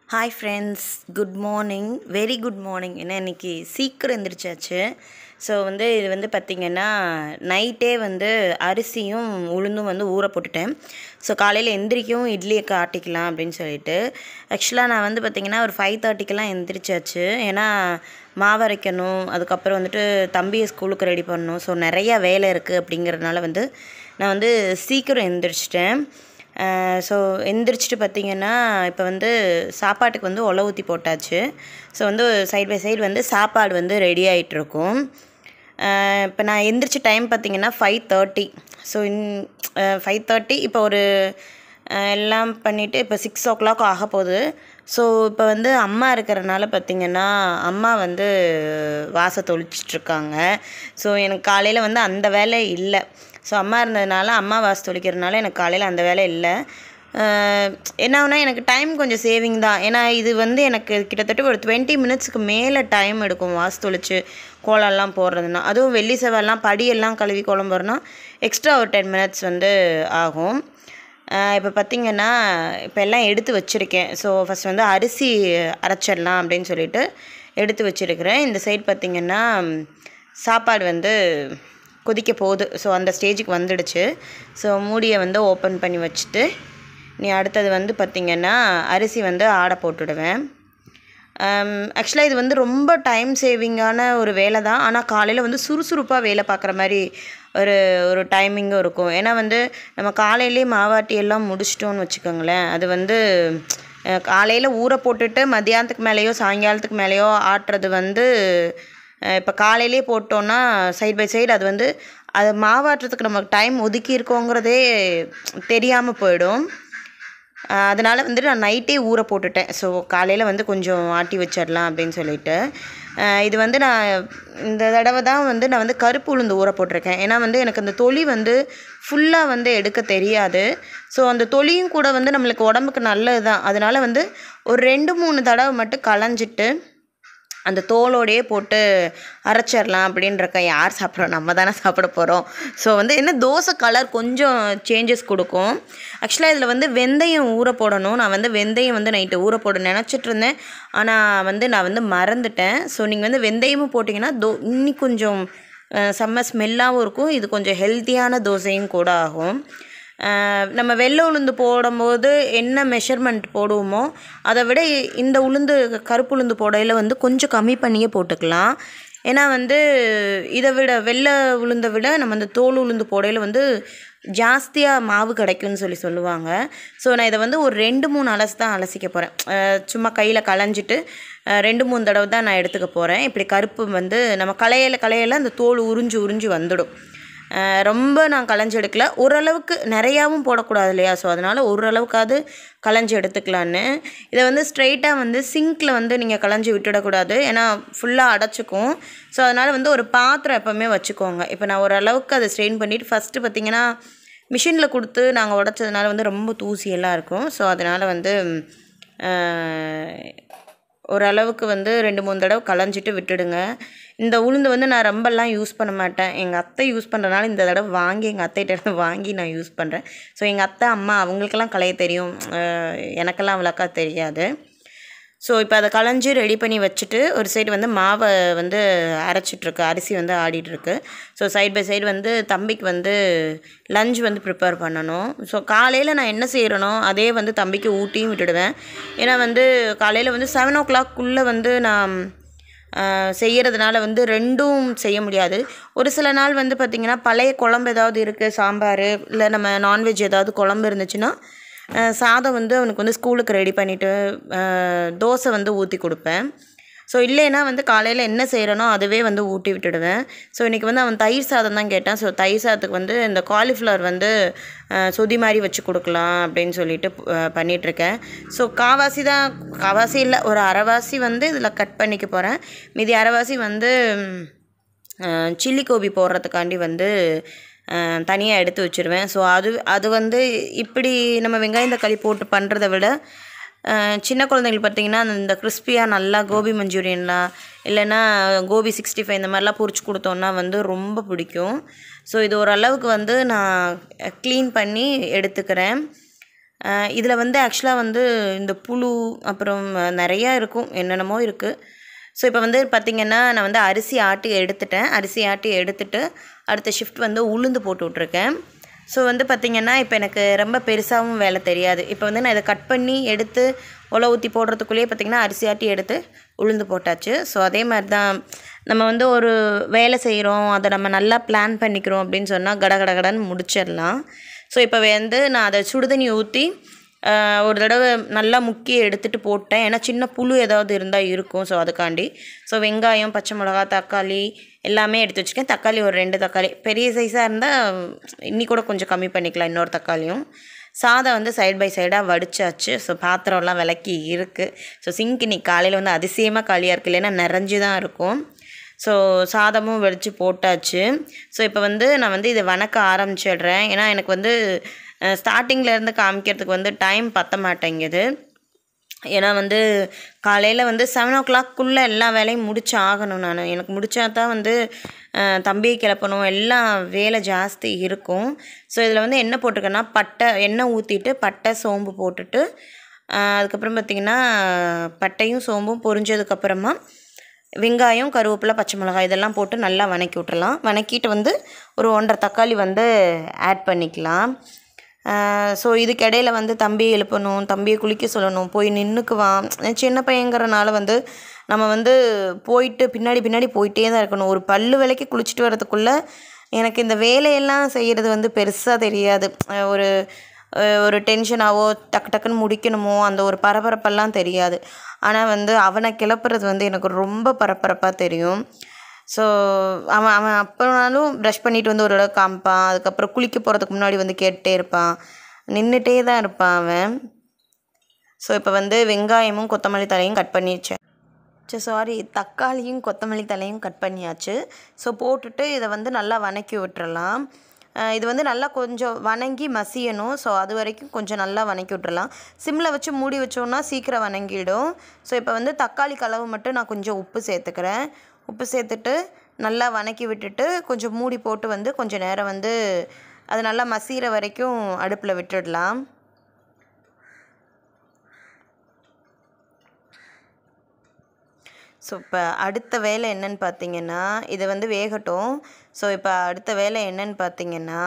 hi friends good morning very good morning ஏன்னா இன்றைக்கி சீக்கிரம் எந்திரிச்சாச்சு ஸோ வந்து இது வந்து பார்த்திங்கன்னா நைட்டே வந்து அரிசியும் உளுந்தும் வந்து ஊற போட்டுட்டேன் ஸோ காலையில் எந்திரிக்கவும் இட்லியை காட்டிக்கலாம் அப்படின்னு சொல்லிட்டு ஆக்சுவலாக நான் வந்து பார்த்திங்கன்னா ஒரு ஃபைவ் தேர்ட்டிக்கெலாம் எந்திரிச்சாச்சு ஏன்னா மாவு அரைக்கணும் அதுக்கப்புறம் வந்துட்டு தம்பியை ஸ்கூலுக்கு ரெடி பண்ணணும் ஸோ நிறையா வேலை இருக்குது அப்படிங்கிறதுனால வந்து நான் வந்து சீக்கிரம் எந்திரிச்சிட்டேன் ஸோ எந்திரிச்சிட்டு பார்த்திங்கன்னா இப்போ வந்து சாப்பாட்டுக்கு வந்து ஒலை ஊற்றி போட்டாச்சு ஸோ வந்து சைட் பை சைடு வந்து சாப்பாடு வந்து ரெடி ஆகிட்டுருக்கும் இப்போ நான் எந்திரிச்ச டைம் பார்த்திங்கன்னா five thirty so in five thirty இப்போ ஒரு அஹ், எல்லாம் பண்ணிவிட்டு இப்போ சிக்ஸ் ஓ கிளாக் ஆக போகுது ஸோ இப்போ வந்து அம்மா இருக்கிறனால பார்த்திங்கன்னா அம்மா வந்து வாச தொளிச்சிட்ருக்காங்க ஸோ எனக்கு காலையில் வந்து அந்த வேலை இல்லை ஸோ அம்மா இருந்ததுனால அம்மா வாச தொளிக்கிறதுனால எனக்கு காலையில் அந்த வேலை இல்லை அஹ், என்ன ஆகுனா எனக்கு டைம் கொஞ்சம் சேவிங் தான் ஏன்னா இது வந்து எனக்கு கிட்டத்தட்ட ஒரு டுவெண்ட்டி மினிட்ஸ்க்கு மேலே டைம் எடுக்கும் வாசு தொளிச்சு கோலம்லாம் போடுறதுனா அதுவும் வெள்ளி செவ்வாய்லாம் படியெல்லாம் கழுவி கோலம் போடுறதுனா எக்ஸ்ட்ரா ஒரு டென் மினிட்ஸ் வந்து ஆகும் இப்போ பார்த்திங்கன்னா இப்போ எல்லாம் எடுத்து வச்சுருக்கேன் ஸோ ஃபஸ்ட் வந்து அரிசி அரைச்சிடலாம் அப்படின்னு சொல்லிட்டு எடுத்து வச்சுருக்கிறேன் இந்த சைடு பார்த்திங்கன்னா சாப்பாடு வந்து கொதிக்க போகுது ஸோ அந்த ஸ்டேஜுக்கு வந்துடுச்சு ஸோ மூடியை வந்து ஓப்பன் பண்ணி வச்சுட்டு நீ அடுத்தது வந்து பார்த்திங்கன்னா அரிசி வந்து ஆடை போட்டுடுவேன் ஆக்சுவலாக இது வந்து ரொம்ப டைம் சேவிங்கான ஒரு வேலை தான் ஆனால் காலையில் வந்து சுறுசுறுப்பாக வேலை பார்க்குற மாதிரி ஒரு ஒரு டைமிங்கும் இருக்கும் ஏன்னா வந்து நம்ம காலையிலே மாவாட்டி எல்லாம் முடிச்சிட்டோன்னு வச்சுக்கோங்களேன் அது வந்து காலையில் ஊற போட்டுட்டு மத்தியானத்துக்கு மேலேயோ சாயங்காலத்துக்கு மேலேயோ ஆட்டுறது வந்து இப்போ காலையிலே போட்டோன்னா சைடு பை சைடு அது வந்து அது மாவாட்டுறதுக்கு நமக்கு டைம் ஒதுக்கி இருக்கோங்கிறதே தெரியாமல் போயிடும் ஆஹ் அதனால வந்து நான் நைட்டே ஊற போட்டுட்டேன் ஸோ காலையில் வந்து கொஞ்சம் ஆட்டி வச்சிடலாம் அப்படின்னு சொல்லிட்டு ஆஹ் இது வந்து நான் இந்த தடவை தான் வந்து நான் வந்து கருப்பு உளுந்து ஊற போட்டிருக்கேன் ஏன்னா வந்து எனக்கு அந்த தொலி வந்து ஃபுல்லாக வந்து எடுக்க தெரியாது ஸோ அந்த தொலியும் கூட வந்து நம்மளுக்கு உடம்புக்கு நல்லது தான் அதனால வந்து ஒரு ரெண்டு மூணு தடவை மட்டும் களைஞ்சிட்டு அந்த தோலோடையே போட்டு அரைச்சிடலாம் அப்படின்றக்க யார் சாப்பிட்றோம் நம்ம தானே சாப்பிட போகிறோம் ஸோ வந்து என்ன தோசை கலர் கொஞ்சம் சேஞ்சஸ் கொடுக்கும் ஆக்சுவலாக இதில் வந்து வெந்தயம் ஊற போடணும் நான் வந்து வெந்தயம் வந்து நைட்டு ஊற போட நினச்சிட்டு இருந்தேன் ஆனால் வந்து நான் வந்து மறந்துட்டேன் ஸோ நீங்கள் வந்து வெந்தயமும் போட்டிங்கன்னா தோ இன்னி கொஞ்சம் அஹ், செம்ம ஸ்மெல்லாகவும் இருக்கும் இது கொஞ்சம் ஹெல்த்தியான தோசையும் கூட ஆகும் ஆஹ் நம்ம வெள்ளை உளுந்து போடும்போது என்ன மெஷர்மெண்ட் போடுவோமோ அதை விட இ- இந்த உளுந்து கருப்பு உளுந்து போடையில் வந்து கொஞ்சம் கம்மி பண்ணியே போட்டுக்கலாம் ஏன்னா வந்து இதை விட வெள்ளை உளுந்தை விட நம்ம அந்த தோல் உளுந்து போடையில் வந்து ஜாஸ்தியாக மாவு கிடைக்கும்னு சொல்லி சொல்லுவாங்க ஸோ நான் இதை வந்து ஒரு ரெண்டு மூணு அலசு தான் அலசிக்க போகிறேன் சும்மா கையில் களைஞ்சிட்டு அஹ் ரெண்டு மூணு தடவை தான் நான் எடுத்துக்க போகிறேன் இப்படி கருப்பு வந்து நம்ம களையல களையல அந்த தோல் உறிஞ்சு உறிஞ்சு வந்துடும் அஹ் ரொம்ப நான் களைஞ்சு எடுக்கல ஓரளவுக்கு நிறையாவும் போடக்கூடாது இல்லையா ஸோ அதனால் ஓரளவுக்காவது களைஞ்சு எடுத்துக்கலான்னு இதை வந்து ஸ்ட்ரைட்டாக வந்து சிங்க்கில் வந்து நீங்கள் களைஞ்சி விட்டுடக்கூடாது ஏன்னா ஃபுல்லாக அடைச்சிக்கும் ஸோ அதனால் வந்து ஒரு பாத்திரம் எப்போவுமே வச்சுக்கோங்க இப்போ நான் ஓரளவுக்கு அதை ஸ்ட்ரெயின் பண்ணிவிட்டு ஃபஸ்ட்டு பார்த்தீங்கன்னா மிஷினில் கொடுத்து நாங்கள் உடச்சதுனால வந்து ரொம்ப தூசியெல்லாம் இருக்கும் ஸோ அதனால் வந்து அஹ், ஓரளவுக்கு வந்து ரெண்டு மூணு தடவை களைஞ்சிட்டு விட்டுடுங்க இந்த உளுந்து வந்து நான் ரொம்பலாம் யூஸ் பண்ண மாட்டேன் எங்கள் அத்தை யூஸ் பண்ணுறதுனால இந்த தடவை வாங்கி எங்கள் அத்தைகிட்ட இருந்து வாங்கி நான் யூஸ் பண்ணுறேன் ஸோ எங்கள் அத்தை அம்மா அவங்களுக்கெல்லாம் களைய தெரியும் அஹ் எனக்கெல்லாம் அவ்வளோக்கா தெரியாது ஸோ இப்போ அதை களைஞ்சி ரெடி பண்ணி வச்சுட்டு ஒரு சைடு வந்து மாவை வந்து அரைச்சிட்ருக்கு அரிசி வந்து ஆடிட்டுருக்கு ஸோ சைடு பை சைடு வந்து தம்பிக்கு வந்து லஞ்ச் வந்து ப்ரிப்பேர் பண்ணணும் ஸோ காலையில் நான் என்ன செய்கிறனோ அதே வந்து தம்பிக்கு ஊட்டியும் விட்டுடுவேன் ஏன்னா வந்து காலையில் வந்து செவன் ஓ கிளாக்குள்ளே வந்து நான் ஆஹ், செய்யறதுனால வந்து ரெண்டும் செய்ய முடியாது ஒரு சில நாள் வந்து பார்த்திங்கன்னா பழைய குழம்பு ஏதாவது இருக்குது சாம்பார் இல்லை நம்ம நான்வெஜ் ஏதாவது குழம்பு இருந்துச்சுன்னா ஆஹ், சாதம் வந்து அவனுக்கு வந்து ஸ்கூலுக்கு ரெடி பண்ணிவிட்டு தோசை வந்து ஊற்றி கொடுப்பேன் ஸோ இல்லைன்னா வந்து காலையில் என்ன செய்கிறனோ அதுவே வந்து ஊட்டி விட்டுடுவேன் ஸோ இன்றைக்கி வந்து அவன் தயிர் சாதம் தான் கேட்டான் ஸோ தயிர் சாதத்துக்கு வந்து இந்த காலிஃப்ளவர் வந்து ஆஹ், சொதி மாதிரி வச்சு கொடுக்கலாம் அப்படின்னு சொல்லிட்டு ஆஹ், பண்ணிகிட்ருக்கேன் ஸோ காவாசி தான் காவாசி இல்லை ஒரு அரைவாசி வந்து இதில் கட் பண்ணிக்க போகிறேன் மீதி அரைவாசி வந்து சில்லி கோபி போடுறதுக்காண்டி வந்து தனியாக எடுத்து வச்சுருவேன் ஸோ அது அது வந்து இப்படி நம்ம வெங்காயம் தக்காளி போட்டு பண்ணுறத விட அஹ், சின்ன குழந்தைங்களுக்கு பார்த்தீங்கன்னா அந்த இந்த கிறிஸ்பியாக நல்லா கோபி மஞ்சூரியன்லாம் இல்லைன்னா கோபி சிக்ஸ்டி ஃபைவ் இந்த மாதிரிலாம் பொரிச்சு கொடுத்தோன்னா வந்து ரொம்ப பிடிக்கும் ஸோ இது ஓரளவுக்கு வந்து நான் க்ளீன் பண்ணி எடுத்துக்கிறேன் இதில் வந்து ஆக்சுவலாக வந்து இந்த புழு அப்புறம் நிறையா இருக்கும் என்னென்னமோ இருக்குது ஸோ இப்போ வந்து பார்த்திங்கன்னா நான் வந்து அரிசி ஆட்டி எடுத்துட்டேன் அரிசி ஆட்டி எடுத்துட்டு அடுத்த ஷிஃப்ட் வந்து உளுந்து போட்டு விட்ருக்கேன் ஸோ வந்து பார்த்திங்கன்னா இப்போ எனக்கு ரொம்ப பெருசாகவும் வேலை தெரியாது இப்போ வந்து நான் இதை கட் பண்ணி எடுத்து உல ஊற்றி போடுறதுக்குள்ளேயே பார்த்திங்கன்னா அரிசி ஆட்டி எடுத்து உளுந்து போட்டாச்சு ஸோ அதே மாதிரி தான் நம்ம வந்து ஒரு வேலை செய்கிறோம் அதை நம்ம நல்லா பிளான் பண்ணிக்கிறோம் அப்படின்னு சொன்னால் கட கட கடன்னு முடிச்சிடலாம் ஸோ இப்போ வந்து நான் அதை சுடுதண்ணி ஊற்றி ஆஹ் ஒரு தடவை நல்லா முக்கி எடுத்துகிட்டு போட்டேன் ஏன்னா சின்ன புழு ஏதாவது இருந்தால் இருக்கும் ஸோ அதுக்காண்டி ஸோ வெங்காயம் பச்சை மிளகா தக்காளி எல்லாமே எடுத்து வச்சுருக்கேன் தக்காளி ஒரு ரெண்டு தக்காளி பெரிய சைஸாக இருந்தால் இன்னி கூட கொஞ்சம் கம்மி பண்ணிக்கலாம் இன்னொரு தக்காளியும் சாதம் வந்து சைடு பை சைடாக வடிச்சாச்சு ஸோ பாத்திரம்லாம் விளக்கி இருக்குது ஸோ சிங்க் இன்னைக்கு காலையில் வந்து அதிசயமாக காலியாக இருக்குது இல்லைன்னா நிறைஞ்சு தான் இருக்கும் ஸோ சாதமும் வடித்து போட்டாச்சு ஸோ இப்போ வந்து நான் வந்து இதை வணக்க ஆரம்பிச்சிடுறேன் ஏன்னா எனக்கு வந்து ஸ்டார்டிங்கில் இருந்து காமிக்கிறதுக்கு வந்து டைம் பத்த மாட்டேங்குது ஏன்னா வந்து காலையில் வந்து செவன் ஓ கிளாக்குள்ளே எல்லா வேலையும் முடிச்சு ஆகணும் நான் எனக்கு முடிச்சா தான் வந்து அஹ், தம்பியை கிளப்பணும் எல்லாம் வேலை ஜாஸ்தி இருக்கும் ஸோ இதில் வந்து என்ன போட்டிருக்கேன்னா பட்டை எண்ணெய் ஊற்றிட்டு பட்டை சோம்பு போட்டுட்டு அஹ், அதுக்கப்புறம் பார்த்திங்கன்னா பட்டையும் சோம்பும் பொரிஞ்சதுக்கப்புறமா வெங்காயம் கருவேப்பிலை பச்சை மிளகாய் இதெல்லாம் போட்டு நல்லா வணக்கி விட்டுறலாம் வணக்கிட்டு வந்து ஒரு ஒன்றரை தக்காளி வந்து ஆட் பண்ணிக்கலாம் ஸோ இதுக்கிடையில வந்து தம்பியை எழுப்பணும் தம்பியை குளிக்க சொல்லணும் போய் நின்றுக்குவான் சின்ன பையங்கிறனால வந்து நம்ம வந்து போயிட்டு பின்னாடி பின்னாடி போயிட்டே தான் இருக்கணும் ஒரு பல்லு விலைக்கு குளிச்சுட்டு வரதுக்குள்ளே எனக்கு இந்த வேலையெல்லாம் செய்கிறது வந்து பெருசாக தெரியாது அஹ் ஒரு அஹ் ஒரு டென்ஷனாவோ டக்கு டக்குன்னு முடிக்கணுமோ அந்த ஒரு பரபரப்பெல்லாம் தெரியாது ஆனால் வந்து அவனை கிளப்புறது வந்து எனக்கு ரொம்ப பரபரப்பாக தெரியும் ஸோ அவன் அவன் அப்போனாலும் ப்ரஷ் பண்ணிட்டு வந்து ஒரு தடவை காமிப்பான் அதுக்கப்புறம் குளிக்க போகிறதுக்கு முன்னாடி வந்து கேட்டுட்டே இருப்பான் நின்றுட்டே தான் இருப்பான் அவன் ஸோ இப்போ வந்து வெங்காயமும் கொத்தமல்லி தலையும் கட் பண்ணி வச்சேன் சரி சாரி தக்காளியும் கொத்தமல்லி தலையும் கட் பண்ணியாச்சு ஸோ போட்டுட்டு இதை வந்து நல்லா வணக்கி விட்டுறலாம் அஹ் இது வந்து நல்லா கொஞ்சம் வணங்கி மசியணும் ஸோ அது வரைக்கும் கொஞ்சம் நல்லா வணக்கி விட்டுறலாம் சிம்மில் வச்சு மூடி வச்சோன்னா சீக்கிரம் வணங்கிடும் ஸோ இப்போ வந்து தக்காளி கலவு மட்டும் நான் கொஞ்சம் உப்பு சேர்த்துக்கிறேன் உப்பு சேர்த்துட்டு நல்லா வணக்கி விட்டுட்டு கொஞ்சம் மூடி போட்டு வந்து கொஞ்சம் நேரம் வந்து அது நல்லா மசிகிற வரைக்கும் அடுப்பில் விட்டுடலாம் ஸோ இப்போ அடுத்த வேலை என்னன்னு பார்த்தீங்கன்னா இது வந்து வேகட்டும் ஸோ இப்போ அடுத்த வேலை என்னன்னு பார்த்தீங்கன்னா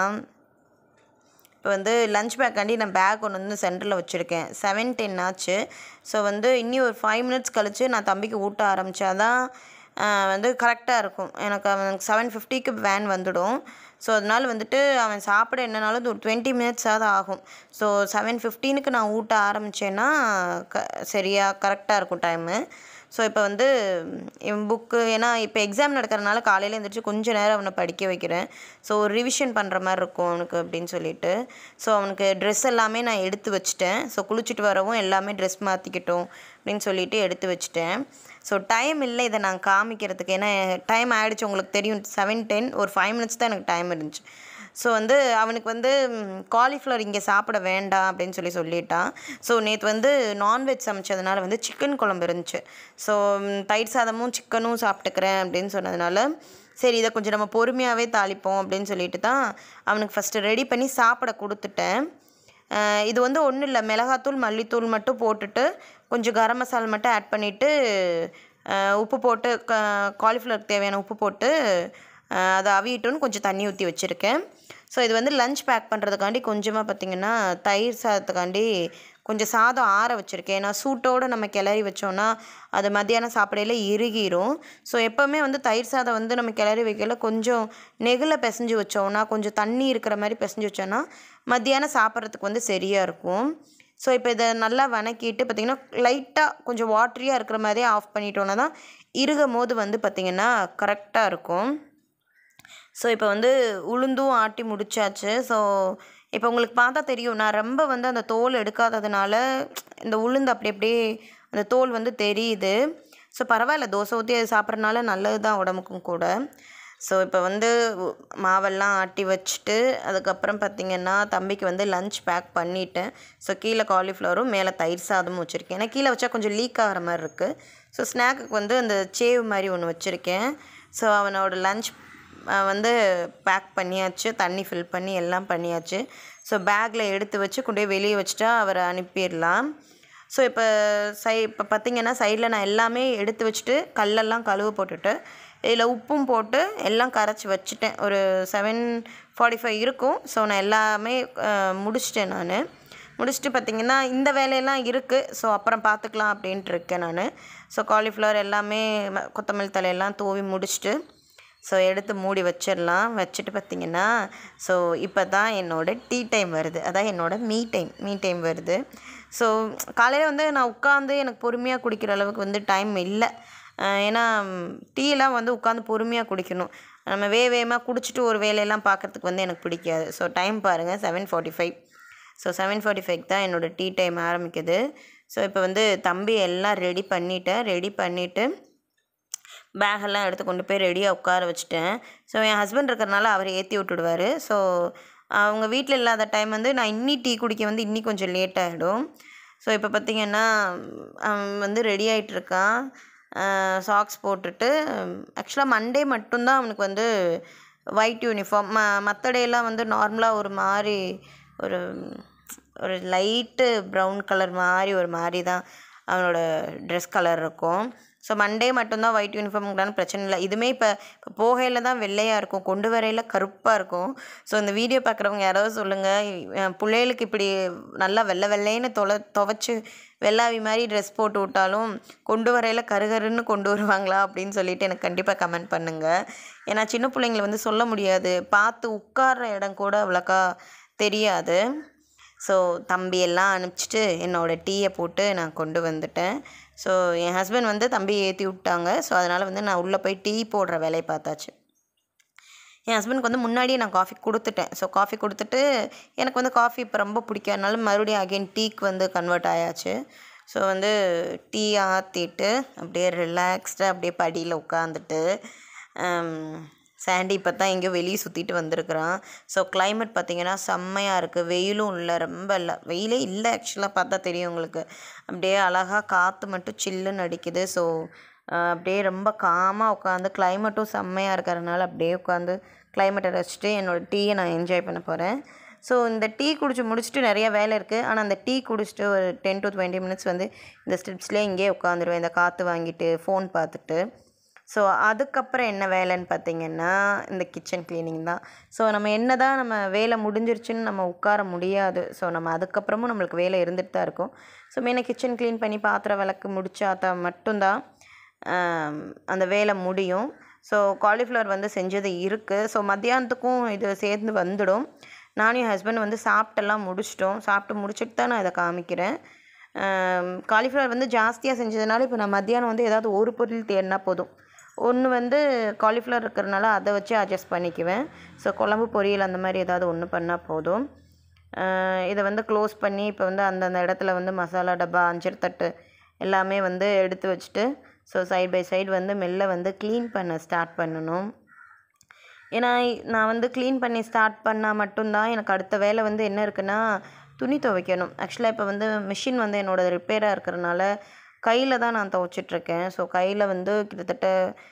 இப்போ வந்து லஞ்ச் பேக்காண்டி நான் பேக் ஒன்று வந்து சென்டரில் வச்சுருக்கேன் செவன் டென் ஆச்சு ஸோ வந்து இன்னி ஒரு ஃபைவ் மினிட்ஸ் கழித்து நான் தம்பிக்கு ஊட்ட ஆரம்பித்தாதான் வந்து கரெக்டாக இருக்கும் எனக்கு அவனுக்கு செவன் ஃபிஃப்டிக்கு வேன் வந்துடும் ஸோ அதனால் வந்துட்டு அவன் சாப்பிட என்னனாலும் ஒரு டுவெண்ட்டி மினிட்ஸாவது ஆகும் ஸோ செவன் ஃபிஃப்டீனுக்கு நான் ஊட்ட ஆரம்பித்தேன்னா க சரியாக கரெக்டாக இருக்கும் டைமு ஸோ இப்போ வந்து என் புக்கு ஏன்னா இப்போ எக்ஸாம் நடக்கிறதுனால காலையில் எழுந்திரிச்சு கொஞ்சம் நேரம் அவனை படிக்க வைக்கிறேன் ஸோ ஒரு ரிவிஷன் பண்ணுற மாதிரி இருக்கும் அவனுக்கு அப்படின்னு சொல்லிட்டு ஸோ அவனுக்கு ட்ரெஸ் எல்லாமே நான் எடுத்து வச்சிட்டேன் ஸோ குளிச்சுட்டு வரவும் எல்லாமே ட்ரெஸ் மாற்றிக்கிட்டோம் அப்படின்னு சொல்லிட்டு எடுத்து வச்சிட்டேன் ஸோ டைம் இல்லை இதை நான் காமிக்கிறதுக்கு ஏன்னா டைம் ஆகிடுச்சு உங்களுக்கு தெரியும் செவன் டென் ஒரு ஃபைவ் மினிட்ஸ் தான் எனக்கு டைம் இருந்துச்சு ஸோ வந்து அவனுக்கு வந்து காலிஃப்ளவர் இங்கே சாப்பிட வேண்டாம் அப்படின்னு சொல்லி சொல்லிட்டான் ஸோ நேற்று வந்து நான்வெஜ் சமைச்சதுனால வந்து சிக்கன் குழம்பு இருந்துச்சு ஸோ தயிர் சாதமும் சிக்கனும் சாப்பிட்டுக்கிறேன் அப்படின்னு சொன்னதுனால சரி இதை கொஞ்சம் நம்ம பொறுமையாகவே தாளிப்போம் அப்படின்னு சொல்லிட்டு தான் அவனுக்கு ஃபஸ்ட்டு ரெடி பண்ணி சாப்பிட கொடுத்துட்டேன் அஹ் இது வந்து ஒன்றும் இல்லை மிளகாத்தூள் மல்லித்தூள் மட்டும் போட்டுட்டு கொஞ்சம் கரம் மசாலா மட்டும் ஆட் பண்ணிவிட்டு உப்பு போட்டு க காலிஃப்ளவருக்கு தேவையான உப்பு போட்டு அஹ் அதை அவியட்டுன்னு கொஞ்சம் தண்ணி ஊற்றி வச்சுருக்கேன் ஸோ இது வந்து லஞ்ச் பேக் பண்ணுறதுக்காண்டி கொஞ்சமாக பார்த்திங்கன்னா தயிர் சாதத்துக்காண்டி கொஞ்சம் சாதம் ஆற வச்சுருக்கேன் ஏன்னா சூட்டோடு நம்ம கிளறி வச்சோன்னா அது மத்தியானம் சாப்பிடையில இறுகிரும் ஸோ எப்போவுமே வந்து தயிர் சாதம் வந்து நம்ம கிளறி வைக்கல கொஞ்சம் நெகில் பிசைஞ்சு வச்சோன்னா கொஞ்சம் தண்ணி இருக்கிற மாதிரி பிசைஞ்சு வச்சோன்னா மத்தியானம் சாப்பிட்றதுக்கு வந்து சரியாக இருக்கும் ஸோ இப்போ இதை நல்லா வணக்கிட்டு பார்த்திங்கன்னா லைட்டாக கொஞ்சம் வாட்ரியாக இருக்கிற மாதிரியே ஆஃப் பண்ணிட்டோன்னா தான் இருகும் போது வந்து பார்த்திங்கன்னா கரெக்டாக இருக்கும் ஸோ இப்போ வந்து உளுந்தும் ஆட்டி முடிச்சாச்சு ஸோ இப்போ உங்களுக்கு பார்த்தா தெரியும் நான் ரொம்ப வந்து அந்த தோல் எடுக்காததுனால இந்த உளுந்து அப்படி அப்படியே அந்த தோல் வந்து தெரியுது ஸோ பரவாயில்ல தோசை ஊற்றி அது சாப்பிட்றதுனால நல்லது தான் உடம்புக்கும் கூட ஸோ இப்போ வந்து உ- மாவெல்லாம் ஆட்டி வச்சுட்டு அதுக்கப்புறம் பார்த்திங்கன்னா தம்பிக்கு வந்து லஞ்ச் பேக் பண்ணிட்டேன் ஸோ கீழே காலிஃப்ளவரும் மேலே தயிர் சாதமும் வச்சுருக்கேன் ஏன்னா கீழே வச்சா கொஞ்சம் லீக் ஆகிற மாதிரி இருக்குது ஸோ ஸ்நாக்குக்கு வந்து அந்த சேவ் மாதிரி ஒன்று வச்சுருக்கேன் ஸோ அவனோட லஞ்ச் வந்து பேக் பண்ணியாச்சு தண்ணி ஃபில் பண்ணி எல்லாம் பண்ணியாச்சு ஸோ பேக்கில் எடுத்து வச்சு கொண்டு போய் வெளியே வச்சுட்டா அவரை அனுப்பிடலாம் ஸோ இப்போ சை இப்போ பார்த்தீங்கன்னா சைடில் நான் எல்லாமே எடுத்து வச்சுட்டு கல்லெல்லாம் கழுவு போட்டுட்டு இதில் உப்பும் போட்டு எல்லாம் கரைச்சி வச்சுட்டேன் ஒரு செவன் ஃபார்ட்டி ஃபைவ் இருக்கும் ஸோ நான் எல்லாமே அஹ், முடிச்சிட்டேன் நான் முடிச்சுட்டு பார்த்தீங்கன்னா இந்த வேலையெல்லாம் இருக்குது ஸோ அப்புறம் பார்த்துக்கலாம் அப்படின்ட்டு இருக்கேன் நான் ஸோ காலிஃப்ளவர் எல்லாமே ம- கொத்தமல்லி தலையெல்லாம் தூவி முடிச்சுட்டு ஸோ எடுத்து மூடி வச்சிடலாம் வச்சுட்டு பார்த்தீங்கன்னா ஸோ இப்போ தான் என்னோட டீ டைம் வருது அதான் என்னோட மீ டைம் மீ டைம் வருது ஸோ காலையில் வந்து நான் உட்காந்து எனக்கு பொறுமையாக குடிக்கிற அளவுக்கு வந்து டைம் இல்லை அஹ் ஏன்னா டீலாம் வந்து உட்காந்து பொறுமையாக குடிக்கணும் நம்ம வே வேகமாக குடிச்சிட்டு ஒரு வேலையெல்லாம் பார்க்கறதுக்கு வந்து எனக்கு பிடிக்காது ஸோ டைம் பாருங்கள் seven forty five so seven forty five தான் என்னோடய டீ டைம் ஆரம்பிக்குது ஸோ இப்போ வந்து தம்பி எல்லாம் ரெடி பண்ணிட்டேன் ரெடி பண்ணிவிட்டு பேகெல்லாம் எடுத்து கொண்டு போய் ரெடியாக உட்கார வச்சுட்டேன் ஸோ என் ஹஸ்பண்ட் இருக்கிறனால அவர் ஏற்றி விட்டுடுவார் ஸோ அவங்க வீட்டில் இல்லாத டைம் வந்து நான் இன்னி டீ குடிக்க வந்து இன்னி கொஞ்சம் லேட் ஆகிடும் ஸோ இப்போ பார்த்தீங்கன்னா அவன் வந்து ரெடி ஆகிட்டுருக்கான் சாக்ஸ் போட்டுட்டு ஆக்சுவலாக மண்டே மட்டும்தான் அவனுக்கு வந்து ஒயிட் யூனிஃபார்ம் ம மற்ற டேலாம் வந்து நார்மலாக ஒரு மாதிரி ஒரு ஒரு லைட்டு ப்ரௌன் கலர் மாதிரி ஒரு மாதிரி தான் அவனோட ட்ரெஸ் கலர் இருக்கும் ஸோ மண்டே மட்டும்தான் ஒயிட் யூனிஃபார்ம்ங்களான பிரச்சனை இல்லை இதுவுமே இப்போ இப்போ போகையில் தான் வெள்ளையாக இருக்கும் கொண்டு வரையில் கருப்பாக இருக்கும் ஸோ இந்த வீடியோ பார்க்குறவங்க யாராவது சொல்லுங்கள் பிள்ளைகளுக்கு இப்படி நல்லா வெள்ளை வெள்ளைன்னு தொலை துவைச்சி வெள்ளாவி மாதிரி ட்ரெஸ் போட்டு விட்டாலும் கொண்டு வரையில் கருகருன்னு கொண்டு வருவாங்களா அப்படின்னு சொல்லிட்டு எனக்கு கண்டிப்பாக கமெண்ட் பண்ணுங்கள் ஏன்னா சின்ன பிள்ளைங்களை வந்து சொல்ல முடியாது பார்த்து உட்கார்ற இடம் கூட அவ்வளோக்கா தெரியாது ஸோ தம்பி எல்லாம் அனுப்பிச்சிட்டு என்னோடய டீயை போட்டு நான் கொண்டு வந்துட்டேன் ஸோ என் ஹஸ்பண்ட் வந்து தம்பி ஏற்றி விட்டாங்க ஸோ அதனால் வந்து நான் உள்ளே போய் டீ போடுற வேலையை பார்த்தாச்சு என் ஹஸ்பண்டுக்கு வந்து முன்னாடியே நான் காஃபி கொடுத்துட்டேன் ஸோ காஃபி கொடுத்துட்டு எனக்கு வந்து காஃபி இப்போ ரொம்ப பிடிக்காதனால மறுபடியும் அகைன் டீக்கு வந்து கன்வெர்ட் ஆயாச்சு ஸோ வந்து டீ ஆற்றிட்டு அப்படியே ரிலாக்ஸ்டாக அப்படியே படியில் உட்காந்துட்டு சாண்டி இப்போ தான் எங்கேயோ வெளியே சுற்றிட்டு வந்திருக்கிறான் ஸோ climate பார்த்தீங்கன்னா செம்மையாக இருக்குது வெயிலும் இல்லை ரொம்ப இல்லை வெயிலே இல்லை ஆக்சுவலாக பார்த்தா தெரியும் உங்களுக்கு அப்படியே அழகாக காற்று மட்டும் சில்லுன்னு அடிக்குது ஸோ அப்படியே ரொம்ப காமாக உட்காந்து கிளைமேட்டும் செம்மையாக இருக்கிறதுனால அப்படியே உட்காந்து கிளைமேட்டை ரசிச்சுட்டு என்னோடய டீயை நான் என்ஜாய் பண்ண போகிறேன் ஸோ இந்த டீ குடிச்சு முடிச்சுட்டு நிறைய வேலை இருக்குது ஆனால் அந்த டீ குடிச்சிட்டு ஒரு டென் டு டுவெண்ட்டி மினிட்ஸ் வந்து இந்த ஸ்டெப்ஸ்லேயே இங்கேயே உட்காந்துருவேன் இந்த காற்று வாங்கிட்டு ஃபோன் பார்த்துட்டு ஸோ அதுக்கப்புறம் என்ன வேலைன்னு பார்த்தீங்கன்னா இந்த கிச்சன் க்ளீனிங் தான் ஸோ நம்ம என்ன தான் நம்ம வேலை முடிஞ்சிருச்சுன்னு நம்ம உட்கார முடியாது ஸோ நம்ம அதுக்கப்புறமும் நம்மளுக்கு வேலை இருந்துட்டு தான் இருக்கும் ஸோ மெயினாக கிச்சன் க்ளீன் பண்ணி பாத்திரம் விளக்கு முடிச்சா தான் மட்டும்தான் ஆம், அந்த வேலை முடியும் ஸோ காலிஃப்ளவர் வந்து செஞ்சது இருக்குது ஸோ மத்தியானத்துக்கும் இது சேர்ந்து வந்துடும் நானும் என் ஹஸ்பண்ட் வந்து சாப்பிட்டெல்லாம் முடிச்சிட்டோம் சாப்பிட்டு முடிச்சிட்டு தான் நான் இதை காமிக்கிறேன் காலிஃப்ளவர் வந்து ஜாஸ்தியாக செஞ்சதுனால இப்போ நான் மத்தியானம் வந்து ஏதாவது ஒரு பொருள் தேடினா போதும் ஒன்று வந்து காலிஃப்ளவர் இருக்கிறனால அதை வச்சு அட்ஜஸ்ட் பண்ணிக்குவேன் ஸோ குழம்பு பொரியல் அந்த மாதிரி ஏதாவது ஒன்று பண்ணால் போதும் ஆஹ் இதை வந்து க்ளோஸ் பண்ணி இப்போ வந்து அந்தந்த இடத்துல வந்து மசாலா டப்பா அஞ்சர் தட்டு எல்லாமே வந்து எடுத்து வச்சுட்டு ஸோ சைட் பை சைடு வந்து மெல்ல வந்து க்ளீன் பண்ண ஸ்டார்ட் பண்ணணும் ஏன்னா நான் வந்து க்ளீன் பண்ணி ஸ்டார்ட் பண்ணால் மட்டும்தான் எனக்கு அடுத்த வேலை வந்து என்ன இருக்குன்னா துணி துவைக்கணும் ஆக்சுவலாக இப்போ வந்து மிஷின் வந்து என்னோட ரிப்பேராக இருக்கிறனால கையில் தான் நான் துவைச்சிட்ருக்கேன் ஸோ கையில் வந்து கிட்டத்தட்ட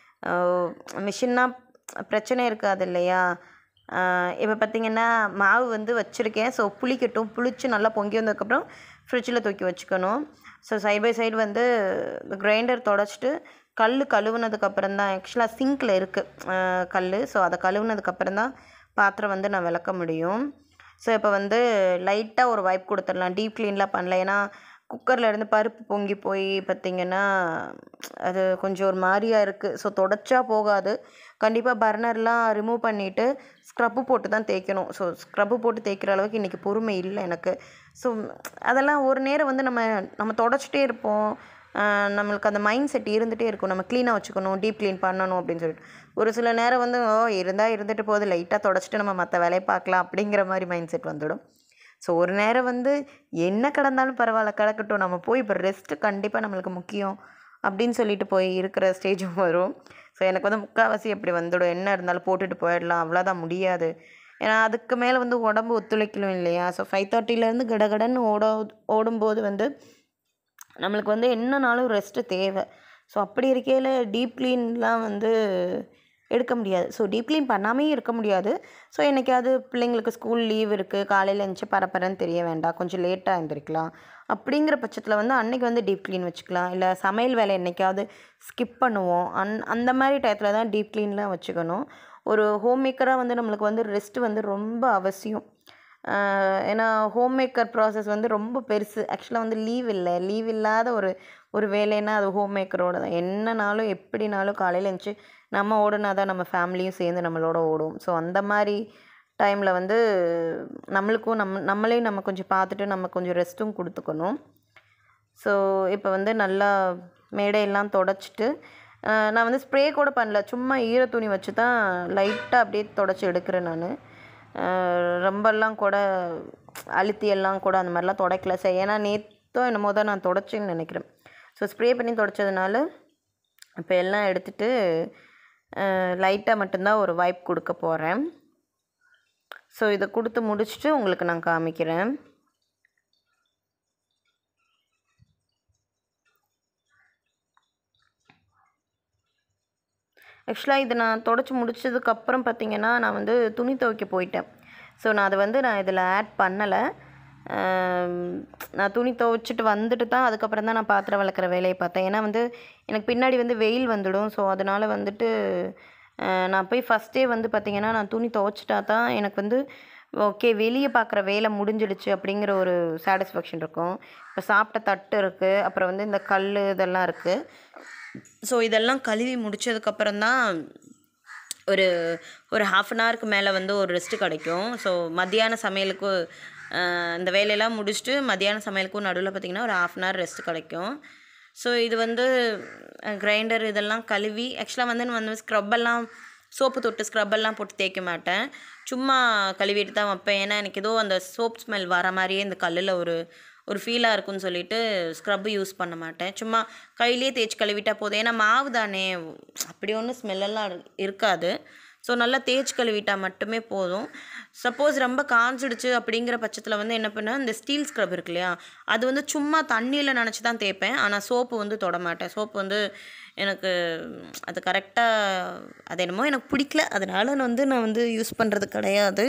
மிஷின்னா பிரச்சனை இருக்காது இல்லையா இப்போ பார்த்தீங்கன்னா மாவு வந்து வச்சுருக்கேன் ஸோ புளிக்கட்டும் புளிச்சு நல்லா பொங்கி வந்ததுக்கப்புறம் ஃப்ரிட்ஜில் தூக்கி வச்சுக்கணும் ஸோ சைட் பை சைடு வந்து கிரைண்டர் தொடச்சிட்டு கல் கழுவுனதுக்கப்புறம் தான் ஆக்சுவலாக சிங்கில் இருக்குது கல் ஸோ அதை கழுவுனதுக்கப்புறம் தான் பாத்திரம் வந்து நான் விளக்க முடியும் ஸோ இப்போ வந்து லைட்டாக ஒரு வைப் கொடுத்துடலாம் டீப் க்ளீன்லாம் பண்ணல ஏன்னா குக்கரில் இருந்து பருப்பு பொங்கி போய் பார்த்திங்கன்னா அது கொஞ்சம் ஒரு மாதிரியா இருக்குது ஸோ தொடச்சா போகாது கண்டிப்பாக பர்னர்லாம் ரிமூவ் பண்ணிவிட்டு ஸ்க்ரப்பு போட்டு தான் தேய்க்கணும் ஸோ ஸ்க்ரப்பு போட்டு தேய்க்கிற அளவுக்கு இன்றைக்கி பொறுமை இல்லை எனக்கு ஸோ அதெல்லாம் ஒரு நேரம் வந்து நம்ம நம்ம தொடச்சிட்டே இருப்போம் ஆஹ் நம்மளுக்கு அந்த மைண்ட் செட் இருந்துகிட்டே இருக்கும் நம்ம க்ளீனாக வச்சுக்கணும் டீப் க்ளீன் பண்ணணும் அப்படின்னு சொல்லிட்டு ஒரு சில நேரம் வந்து ஓ இருந்தால் இருந்துட்டு போகுது லைட்டாக தொடச்சிட்டு நம்ம மற்ற வேலையை பார்க்கலாம் அப்படிங்கிற மாதிரி மைண்ட் செட் வந்துடும் ஸோ ஒரு நேரம் வந்து என்ன கிடந்தாலும் பரவாயில்ல கிடக்கட்டும் நம்ம போய் இப்போ ரெஸ்ட்டு கண்டிப்பாக நம்மளுக்கு முக்கியம் அப்படின்னு சொல்லிட்டு போய் இருக்கிற ஸ்டேஜும் வரும் ஸோ எனக்கு வந்து முக்கால்வாசி அப்படி வந்துடும் என்ன இருந்தாலும் போட்டுட்டு போயிடலாம் அவ்வளோதான் முடியாது ஏன்னா அதுக்கு மேலே வந்து உடம்பு ஒத்துழைக்கலும் இல்லையா ஸோ ஃபைவ் தேர்ட்டிலேருந்து கடகடன்னு ஓட ஓடும்போது வந்து நம்மளுக்கு வந்து என்னனாலும் ரெஸ்ட்டு தேவை ஸோ அப்படி இருக்கையில் டீப் க்ளீன்லாம் வந்து எடுக்க முடியாது ஸோ டீப் க்ளீன் பண்ணாமையும் இருக்க முடியாது ஸோ என்னைக்காவது பிள்ளைங்களுக்கு ஸ்கூல் லீவ் இருக்குது காலையில் எழுந்துச்சி பரபரன்னு தெரிய வேண்டாம் கொஞ்சம் லேட்டாக எழுந்திரிக்கலாம் அப்படிங்கிற பட்சத்தில் வந்து அன்னைக்கு வந்து டீப் க்ளீன் வச்சுக்கலாம் இல்லை சமையல் வேலை என்னைக்காவது ஸ்கிப் பண்ணுவோம் அந் அந்த மாதிரி டயத்தில் தான் டீப் க்ளீன்லாம் வச்சுக்கணும் ஒரு ஹோம் மேக்கராக வந்து நம்மளுக்கு வந்து ரெஸ்ட் வந்து ரொம்ப அவசியம் ஆஹ் ஏன்னா ஹோம் மேக்கர் ப்ராசஸ் வந்து ரொம்ப பெருசு ஆக்சுவலாக வந்து லீவ் இல்லை லீவ் இல்லாத ஒரு ஒரு வேலைன்னா அது ஹோம் மேக்கரோட தான் என்னனாலும் எப்படினாலும் காலையில் எழுந்துச்சி நம்ம ஓடுனா தான் நம்ம ஃபேமிலியும் சேர்ந்து நம்மளோட ஓடும் ஸோ அந்த மாதிரி டைமில் வந்து நம்மளுக்கும் நம்ம நம்மளையும் நம்ம கொஞ்சம் பார்த்துட்டு நம்ம கொஞ்சம் ரெஸ்ட்டும் கொடுத்துக்கணும் ஸோ இப்போ வந்து நல்லா மேடையெல்லாம் தொடச்சிட்டு ஆஹ் நான் வந்து ஸ்ப்ரே கூட பண்ணல சும்மா ஈர துணி வச்சு தான் லைட்டாக அப்படியே தொடச்சி எடுக்கிறேன் நான் ரொம்பலாம் கூட அழுத்தி எல்லாம் கூட அந்த மாதிரிலாம் துடைக்கல சரி ஏன்னா நேற்றோ என்னமோ தான் நான் தொடச்சேன்னு நினைக்கிறேன் ஸோ ஸ்ப்ரே பண்ணி தொடச்சதுனால இப்போ எல்லாம் எடுத்துட்டு லைட்டாக மட்டும்தான் ஒரு வைப் கொடுக்க போகிறேன் ஸோ இதை கொடுத்து முடிச்சுட்டு உங்களுக்கு நான் காமிக்கிறேன் ஆக்சுவலாக இது நான் தொடச்சி முடிச்சதுக்கப்புறம் பார்த்தீங்கன்னா நான் வந்து துணி துவைக்க போயிட்டேன் ஸோ நான் அதை வந்து நான் இதில் ஆட் பண்ணலை நான் துணி துவைச்சிட்டு வந்துட்டு தான் அதுக்கப்புறம் தான் நான் பாத்திரம் விளக்குற வேலையை பார்த்தேன் ஏன்னா வந்து எனக்கு பின்னாடி வந்து வெயில் வந்துடும் ஸோ அதனால் வந்துட்டு அஹ், நான் போய் ஃபஸ்ட்டே வந்து பார்த்திங்கன்னா நான் துணி துவைச்சிட்டா தான் எனக்கு வந்து ஓகே வெளியே பார்க்குற வேலை முடிஞ்சிடுச்சு அப்படிங்கிற ஒரு சாட்டிஸ்ஃபேக்ஷன் இருக்கும் இப்போ சாப்பிட்ட தட்டு இருக்குது அப்புறம் வந்து இந்த கல் இதெல்லாம் இருக்குது ஸோ இதெல்லாம் கழுவி முடிச்சதுக்கப்புறம் தான் ஒரு ஒரு ஹாஃப் அன் ஹவருக்கு மேலே வந்து ஒரு ரெஸ்ட்டு கிடைக்கும் ஸோ மத்தியான சமையலுக்கு அஹ், இந்த வேலையெல்லாம் முடிச்சுட்டு மத்தியான சமையலுக்கும் நடுவில் பார்த்திங்கன்னா ஒரு ஹாஃப் அன் ஹவர் ரெஸ்ட் கிடைக்கும் ஸோ இது வந்து கிரைண்டர் இதெல்லாம் கழுவி ஆக்சுவலாக வந்து நான் வந்து ஸ்க்ரப்பெல்லாம் சோப்பு தொட்டு ஸ்க்ரப்பெல்லாம் போட்டு தேய்க்க மாட்டேன் சும்மா கழுவிட்டு தான் வைப்பேன் ஏன்னா எனக்கு ஏதோ அந்த சோப் ஸ்மெல் வர மாதிரியே இந்த கல்லில் ஒரு ஒரு ஃபீலாக இருக்கும்னு சொல்லிட்டு ஸ்க்ரப்பு யூஸ் பண்ண மாட்டேன் சும்மா கையிலே தேய்ச்சி கழுவிட்டா போதும் ஏன்னா மாவு தானே அப்படி ஒன்றும் ஸ்மெல்லெல்லாம் இருக்காது ஸோ நல்லா தேய்ச்சி கழுவிட்டா மட்டுமே போதும் சப்போஸ் ரொம்ப காஞ்சிடுச்சு அப்படிங்கிற பட்சத்தில் வந்து என்ன பண்ணேன் இந்த ஸ்டீல் ஸ்க்ரப் இருக்கு இல்லையா அது வந்து சும்மா தண்ணியில் நினச்சி தான் தேய்ப்பேன் ஆனால் சோப்பு வந்து தொட மாட்டேன் சோப்பு வந்து எனக்கு அது கரெக்டாக அது என்னமோ எனக்கு பிடிக்கல அதனால நான் வந்து நான் வந்து யூஸ் பண்ணுறது கிடையாது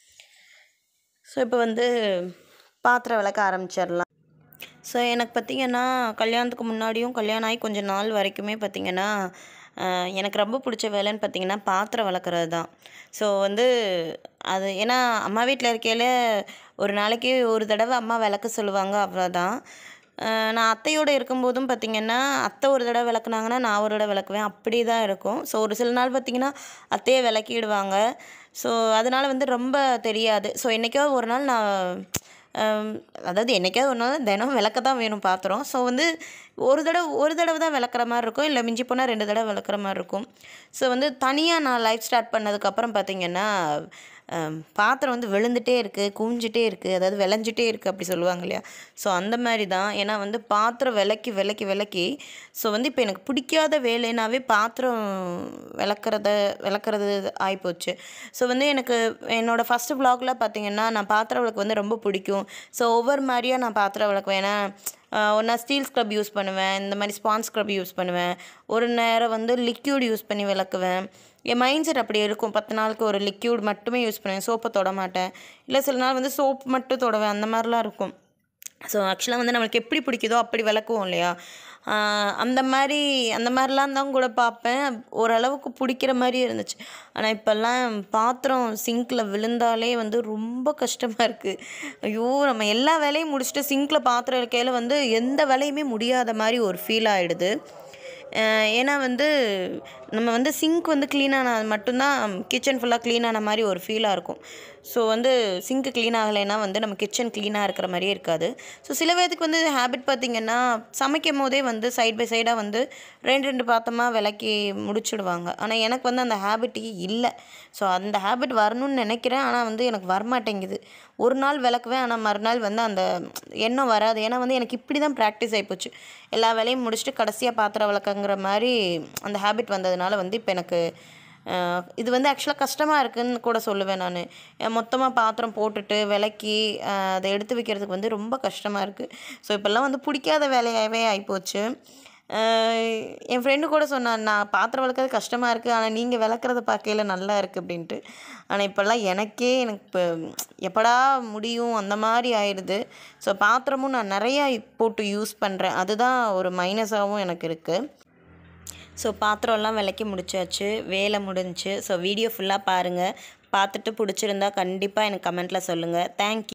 ஸோ இப்போ வந்து பாத்திரம் விளக்க ஆரம்பிச்சிடலாம் ஸோ எனக்கு பார்த்திங்கன்னா கல்யாணத்துக்கு முன்னாடியும் கல்யாணம் ஆகி கொஞ்ச நாள் வரைக்குமே பார்த்திங்கன்னா ஆஹ், எனக்கு ரொம்ப பிடிச்ச வேலைன்னு பார்த்திங்கன்னா பாத்திரம் விளக்குறது தான் ஸோ வந்து அது ஏன்னா அம்மா வீட்டில் இருக்கையில் ஒரு நாளைக்கு ஒரு தடவை அம்மா விளக்க சொல்லுவாங்க அவ்வளோதான் ஆஹ், நான் அத்தையோடு இருக்கும்போதும் பார்த்திங்கன்னா அத்தை ஒரு தடவை விளக்குனாங்கன்னா நான் ஒரு தடவை விளக்குவேன் அப்படி தான் இருக்கும் ஸோ ஒரு சில நாள் பார்த்திங்கன்னா அத்தையே விளக்கிடுவாங்க ஸோ அதனால் வந்து ரொம்ப தெரியாது ஸோ என்றைக்கோ ஒரு நாள் நான் ஆம், அதாவது என்றைக்காவது ஒரு நாள் தினம் விளக்க தான் வேணும் பாத்திரம் ஸோ வந்து ஒரு தடவை ஒரு தடவை தான் விளக்குற மாதிரி இருக்கும் இல்லை மிஞ்சி போனால் ரெண்டு தடவை விளக்குற மாதிரி இருக்கும் ஸோ வந்து தனியாக நான் லைஃப் ஸ்டார்ட் பண்ணதுக்கப்புறம் பார்த்தீங்கன்னா ஆம், பாத்திரம் வந்து விழுந்துட்டே இருக்குது குவிஞ்சிட்டே இருக்குது அதாவது விளைஞ்சிட்டே இருக்குது அப்படி சொல்லுவாங்க இல்லையா ஸோ அந்த மாதிரி தான் ஏன்னா வந்து பாத்திரம் விளக்கி விளக்கி விளக்கி ஸோ வந்து இப்போ எனக்கு பிடிக்காத வேலைனாவே பாத்திரம் விளக்குறத விளக்குறது ஆகிப்போச்சு ஸோ வந்து எனக்கு என்னோடய ஃபஸ்ட்டு vlogல பார்த்தீங்கன்னா நான் பாத்திரம் விளக்கு வந்து ரொம்ப பிடிக்கும் ஸோ ஒவ்வொரு மாதிரியாக நான் பாத்திரம் விளக்குவேன் ஏன்னா ஒன்றா ஸ்டீல் ஸ்க்ரப் யூஸ் பண்ணுவேன் இந்த மாதிரி ஸ்பான்ஸ் ஸ்க்ரப் யூஸ் பண்ணுவேன் ஒரு நேரம் வந்து லிக்யூட் யூஸ் பண்ணி விளக்குவேன் என் மைண்ட் செட் அப்படி இருக்கும் பத்து நாளுக்கு ஒரு லிக்யூட் மட்டுமே யூஸ் பண்ணுவேன் சோப்பை தொட மாட்டேன் இல்லை சில நாள் வந்து சோப் மட்டும் தொடுவேன் அந்த மாதிரிலாம் இருக்கும் ஸோ ஆக்சுவலாக வந்து நம்மளுக்கு எப்படி பிடிக்குதோ அப்படி விளக்குவோம் இல்லையா ஆஹ் அந்த மாதிரி அந்த மாதிரிலாம் தான் கூட பார்ப்பேன் ஓரளவுக்கு பிடிக்கிற மாதிரி இருந்துச்சு ஆனால் இப்போல்லாம் பாத்திரம் சிங்கில் விழுந்தாலே வந்து ரொம்ப கஷ்டமாக இருக்குது ஐயோ நம்ம எல்லா வேலையும் முடிச்சுட்டு சிங்கில் பாத்திரம் இருக்கையில் வந்து எந்த வேலையுமே முடியாத மாதிரி ஒரு ஃபீல் ஆகிடுது அஹ் ஏன்னா வந்து நம்ம வந்து சிங்க் வந்து க்ளீன் ஆனால் மட்டும்தான் கிச்சன் ஃபுல்லாக க்ளீன் ஆன மாதிரி ஒரு ஃபீலாக இருக்கும் ஸோ வந்து சிங்க்கு க்ளீன் ஆகலைன்னா வந்து நம்ம கிச்சன் க்ளீனாக இருக்கிற மாதிரியே இருக்காது ஸோ சில பேருக்கு வந்து ஹேபிட் பார்த்திங்கன்னா சமைக்கும் போதே வந்து சைட் பை சைடாக வந்து ரெண்டு ரெண்டு பாத்திரமாக விளக்கி முடிச்சிடுவாங்க ஆனால் எனக்கு வந்து அந்த ஹேபிட்டே இல்லை ஸோ அந்த ஹேபிட் வரணும்னு நினைக்கிறேன் ஆனால் வந்து எனக்கு வரமாட்டேங்குது ஒரு நாள் விளக்குவேன் ஆனால் மறுநாள் வந்து அந்த எண்ணம் வராது ஏன்னா வந்து எனக்கு இப்படி தான் ப்ராக்டிஸ் ஆகிப்போச்சு எல்லா வேலையும் முடிச்சுட்டு கடைசியாக பாத்திரம் விளக்குங்கிற மாதிரி அந்த ஹேபிட் வந்ததுனால வந்து இப்போ எனக்கு அஹ், இது வந்து ஆக்சுவலாக கஷ்டமாக இருக்குன்னு கூட சொல்லுவேன் நான் மொத்தமாக பாத்திரம் போட்டுட்டு விளக்கி அஹ், அதை எடுத்து வைக்கிறதுக்கு வந்து ரொம்ப கஷ்டமாக இருக்குது ஸோ இப்போல்லாம் வந்து பிடிக்காத வேலையாகவே ஆகிப்போச்சு அஹ் என் ஃப்ரெண்டு கூட சொன்னான் நான் பாத்திரம் விளக்குறது கஷ்டமாக இருக்குது ஆனால் நீங்கள் விளக்குறத பார்க்கையில நல்லா இருக்குது அப்படின்ட்டு ஆனால் இப்போல்லாம் எனக்கே எனக்கு இப்போ எப்படா முடியும் அந்த மாதிரி ஆயிடுது ஸோ பாத்திரமும் நான் நிறையா போட்டு யூஸ் பண்ணுறேன் அதுதான் ஒரு மைனஸாகவும் எனக்கு இருக்குது ஸோ பாத்திரம்லாம் விளக்கி முடிச்சாச்சு வேலை முடிஞ்சுச்சு ஸோ வீடியோ ஃபுல்லாக பாருங்கள் பார்த்துட்டு பிடிச்சிருந்தா கண்டிப்பாக எனக்கு கமெண்ட்டில் சொல்லுங்கள் தேங்க்யூ